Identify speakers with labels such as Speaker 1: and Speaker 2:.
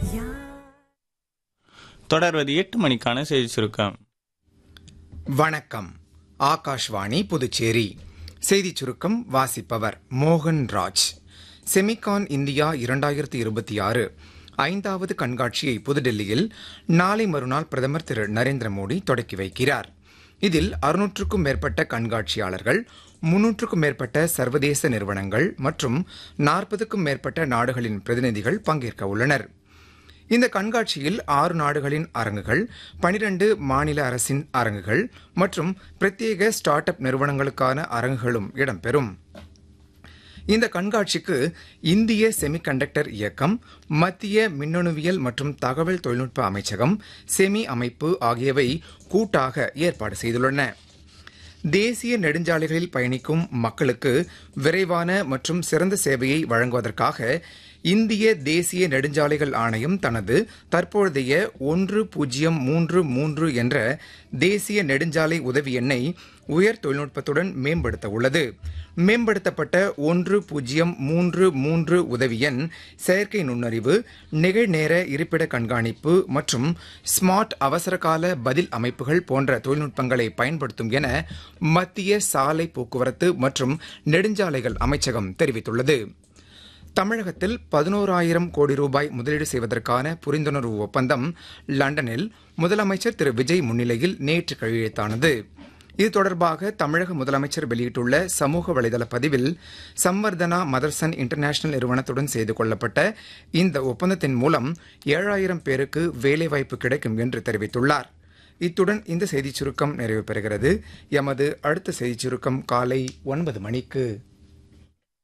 Speaker 1: தொடர்வது எட்டு மணிக்கான செய்தி சுருக்கம்
Speaker 2: வணக்கம் ஆகாஷ்வாணி புதுச்சேரி செய்திச் சுருக்கம் வாசிப்பவர் மோகன் ராஜ் செமிகான் இந்தியா இரண்டாயிரத்தி இருபத்தி ஆறு ஐந்தாவது கண்காட்சியை புதுடெல்லியில் நாளை மறுநாள் பிரதமர் திரு நரேந்திர மோடி தொடக்கி வைக்கிறார் இதில் அறுநூற்றுக்கும் மேற்பட்ட கண்காட்சியாளர்கள் முன்னூற்றுக்கும் மேற்பட்ட சர்வதேச நிறுவனங்கள் மற்றும் நாற்பதுக்கும் மேற்பட்ட நாடுகளின் பிரதிநிதிகள் பங்கேற்க உள்ளனர் இந்த கண்காட்சியில் ஆறு நாடுகளின் அரங்குகள் பனிரண்டு மாநில அரசின் அரங்குகள் மற்றும் பிரத்யேக ஸ்டார்ட் அப் நிறுவனங்களுக்கான அரங்குகளும் இடம்பெறும் இந்த கண்காட்சிக்கு இந்திய செமிகண்டக்டர் இயக்கம் மத்திய மின்னணுவியல் மற்றும் தகவல் தொழில்நுட்ப அமைச்சகம் செமி அமைப்பு ஆகியவை கூட்டாக ஏற்பாடு செய்துள்ளன தேசிய நெடுஞ்சாலைகளில் பயணிக்கும் மக்களுக்கு விரைவான மற்றும் சிறந்த சேவையை வழங்குவதற்காக இந்திய தேசிய நெடுஞ்சாலைகள் ஆணையம் தனது தற்போதைய ஒன்று பூஜ்ஜியம் மூன்று மூன்று என்ற தேசிய நெடுஞ்சாலை உதவி எண்ணை உயர் தொழில்நுட்பத்துடன் மேம்படுத்த உள்ளது மேம்படுத்தப்பட்ட ஒன்று பூஜ்ஜியம் மூன்று மூன்று உதவி எண் செயற்கை நுண்ணறிவு நிகழ்நேர இருப்பிட கண்காணிப்பு மற்றும் ஸ்மார்ட் அவசரகால பதில் அமைப்புகள் போன்ற தொழில்நுட்பங்களை பயன்படுத்தும் என மத்திய சாலை போக்குவரத்து மற்றும் நெடுஞ்சாலைகள் அமைச்சகம் தெரிவித்துள்ளது தமிழகத்தில் பதினோராயிரம் கோடி ரூபாய் முதலீடு செய்வதற்கான புரிந்துணர்வு ஒப்பந்தம் லண்டனில் முதலமைச்சர் திரு விஜய் முன்னிலையில் நேற்று கையெழுத்தானது இது தொடர்பாக தமிழக முதலமைச்சர் வெளியிட்டுள்ள சமூக வலைதள பதிவில் சம்வர்தனா மதர்சன் இன்டர்நேஷனல் நிறுவனத்துடன் செய்து கொள்ளப்பட்ட இந்த ஒப்பந்தத்தின் மூலம் ஏழாயிரம் பேருக்கு வேலைவாய்ப்பு கிடைக்கும் என்று தெரிவித்துள்ளார் இத்துடன் இந்த செய்திச் சுருக்கம் நிறைவு பெறுகிறது எமது அடுத்த செய்திச் சுருக்கம் காலை ஒன்பது மணிக்கு